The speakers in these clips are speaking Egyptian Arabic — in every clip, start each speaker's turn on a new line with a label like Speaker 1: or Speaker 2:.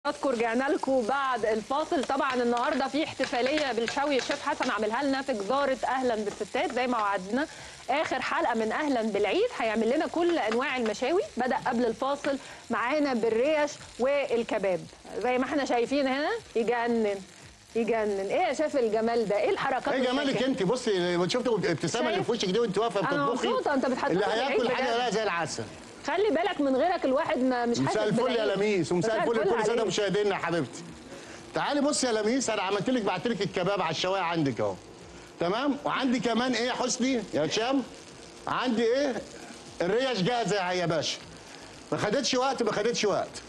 Speaker 1: حضراتكم رجعنا لكم بعد الفاصل طبعا النهارده في احتفاليه بالشوي الشيف حسن عاملها لنا في جزاره اهلا بالستات زي ما وعدنا اخر حلقه من اهلا بالعيد هيعمل لنا كل انواع المشاوي بدا قبل الفاصل معانا بالريش والكباب زي ما احنا شايفين هنا يجنن يجنن ايه يا شيف الجمال ده ايه الحركات
Speaker 2: ايه جمالك
Speaker 1: الشكل؟
Speaker 2: انت بصي شفت الابتسامه اللي
Speaker 1: شايف؟
Speaker 2: في وشك دي وانت واقفه
Speaker 1: أنا
Speaker 2: بتطبخي
Speaker 1: مبسوطة، أنت بتحطني
Speaker 2: اللي
Speaker 1: في العيد
Speaker 2: هياكل
Speaker 1: بجد.
Speaker 2: حاجه لا زي العسل
Speaker 1: خلي بالك من غيرك الواحد ما مش حاسس
Speaker 2: مساء الفل يا
Speaker 1: بالعيد.
Speaker 2: لميس ومساء الفل لكل ساده
Speaker 1: عليك.
Speaker 2: مشاهدينا يا حبيبتي تعالي بصي يا لميس انا عملت لك بعت لك الكباب على الشوايه عندك اهو تمام وعندي كمان ايه يا حسني يا هشام عندي ايه الريش جاهزه يا يا باشا ما خدتش وقت ما خدتش وقت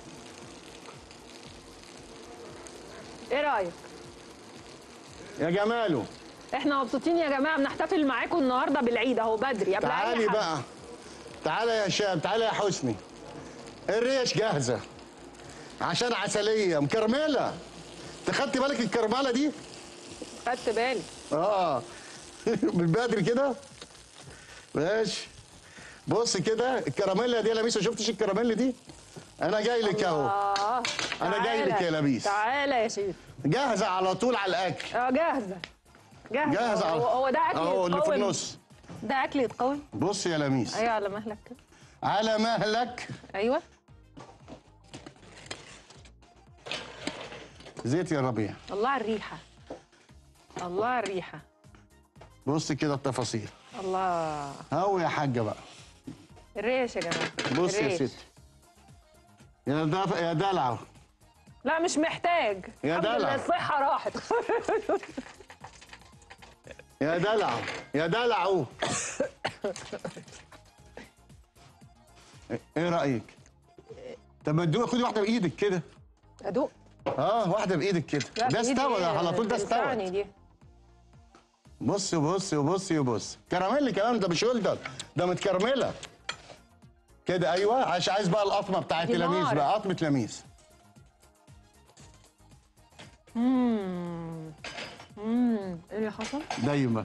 Speaker 1: ايه رايك
Speaker 2: يا جماله
Speaker 1: احنا مبسوطين يا جماعه بنحتفل معاكم النهارده بالعيد اهو بدري قبل اي
Speaker 2: تعالي
Speaker 1: حاجه
Speaker 2: بقى تعالى يا هشام تعالى يا حسني الريش جاهزه عشان عسليه مكرمله انت خدت بالك الكرمله دي
Speaker 1: خدت بالي
Speaker 2: اه من بدري كده ماشي بص كده الكراميلا دي يا لميس ما شفتش الكراميلا دي انا جاي لك اهو
Speaker 1: اه
Speaker 2: أنا جاي لك
Speaker 1: تعالى.
Speaker 2: يا لبيس.
Speaker 1: تعالى يا شيف
Speaker 2: جاهزه على طول على الاكل
Speaker 1: اه جاهزه جاهزه
Speaker 2: جاهزه
Speaker 1: هو, هو ده اكل
Speaker 2: اهو اللي في
Speaker 1: يتقوم.
Speaker 2: النص
Speaker 1: ده اكل يتقوم
Speaker 2: بص يا لميس
Speaker 1: ايوه على مهلك كده
Speaker 2: على مهلك
Speaker 1: ايوه
Speaker 2: زيت يا ربيع
Speaker 1: الله على الريحه الله على الريحه
Speaker 2: بص كده التفاصيل
Speaker 1: الله
Speaker 2: اهو يا حاجه بقى
Speaker 1: الريش يا جماعه
Speaker 2: بص يا
Speaker 1: الريش.
Speaker 2: ستي يا دف... يا دلع
Speaker 1: لا مش محتاج
Speaker 2: يا
Speaker 1: الحمد
Speaker 2: دلع.
Speaker 1: لله الصحه راحت
Speaker 2: يا دلع يا دلعو ايه رايك طب ما تدوق خدي واحده بايدك كده
Speaker 1: ادوق
Speaker 2: اه واحده بايدك كده
Speaker 1: لا،
Speaker 2: ده
Speaker 1: بإيدي
Speaker 2: استوى
Speaker 1: إيه؟
Speaker 2: على طول ده
Speaker 1: تلسعني
Speaker 2: استوى
Speaker 1: دي
Speaker 2: بص بص وبص وبص كراميل كمان ده مش ولدر ده متكرمله كده ايوه عايز عايز بقى القطمه بتاعت
Speaker 1: دي
Speaker 2: لميس
Speaker 1: نار.
Speaker 2: بقى قطمه لميس
Speaker 1: امم ايه اللي حصل؟
Speaker 2: دايما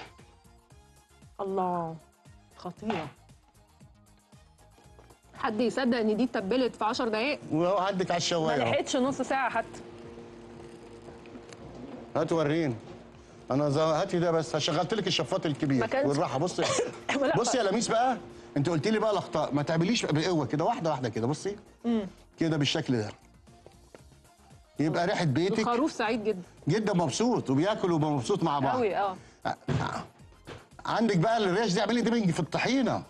Speaker 1: الله خطيرة حد يصدق ان دي اتبلت في 10 دقايق
Speaker 2: وهو عندك على
Speaker 1: ما
Speaker 2: الشوايه أهو.
Speaker 1: لحقتش نص ساعة حتى
Speaker 2: هات وريني انا ز- هاتي ده بس شغلت لك الشفاط
Speaker 1: ما
Speaker 2: الكبير
Speaker 1: كانش-
Speaker 2: والراحه بصي
Speaker 1: لا،
Speaker 2: بصي يا لميس بقى انت قلت لي بقى الاخطاء ما تعمليش بقوه كده واحده واحده كده بصي كده بالشكل ده يبقى ريحه بيتك
Speaker 1: الخروف سعيد جدا
Speaker 2: جدا مبسوط وبياكل ويبقى مبسوط مع بعض
Speaker 1: قوي اه
Speaker 2: عندك بقى الريش دي اعملي ديبنج في الطحينه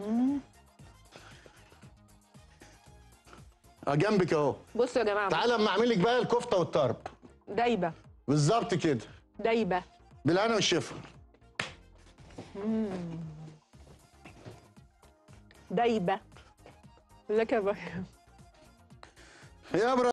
Speaker 2: اه جنبك اهو
Speaker 1: بصوا يا جماعة
Speaker 2: تعالى اما اعمل لك بقى الكفته والطرب
Speaker 1: دايبة
Speaker 2: بالظبط كده
Speaker 1: دايبة
Speaker 2: بالهنا والشفا
Speaker 1: دايبة لك يا بقى
Speaker 2: يا برا